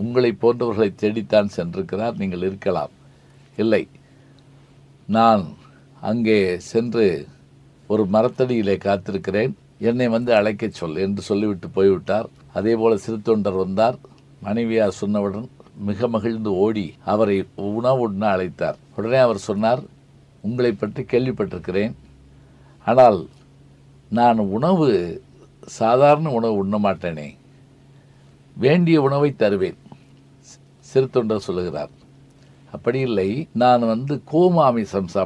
உங்களை போன்றவர்களை தேடித்தான் சென்றிருக்கிறார் நீங்கள் இருக்கலாம் இல்லை நான் அங்கே சென்று ஒரு மரத்தடியிலே காத்திருக்கிறேன் என்னை வந்து அழைக்கச் சொல் என்று சொல்லிவிட்டு போய்விட்டார் அதே போல சிறு தொண்டர் வந்தார் மனைவியார் சொன்னவுடன் மிக மகிழ்ந்து ஓடி அவரை உணவு உண்ண அழைத்தார் உடனே அவர் சொன்னார் உங்களை பற்றி கேள்விப்பட்டிருக்கிறேன் ஆனால் நான் உணவு சாதாரண உணவு உண்ண மாட்டேனே வேண்டிய உணவை தருவேன் சிறு தொண்டர் சொல்லுகிறார் அப்படி இல்லை நான் வந்து கோமாமிசம் சாப்பிட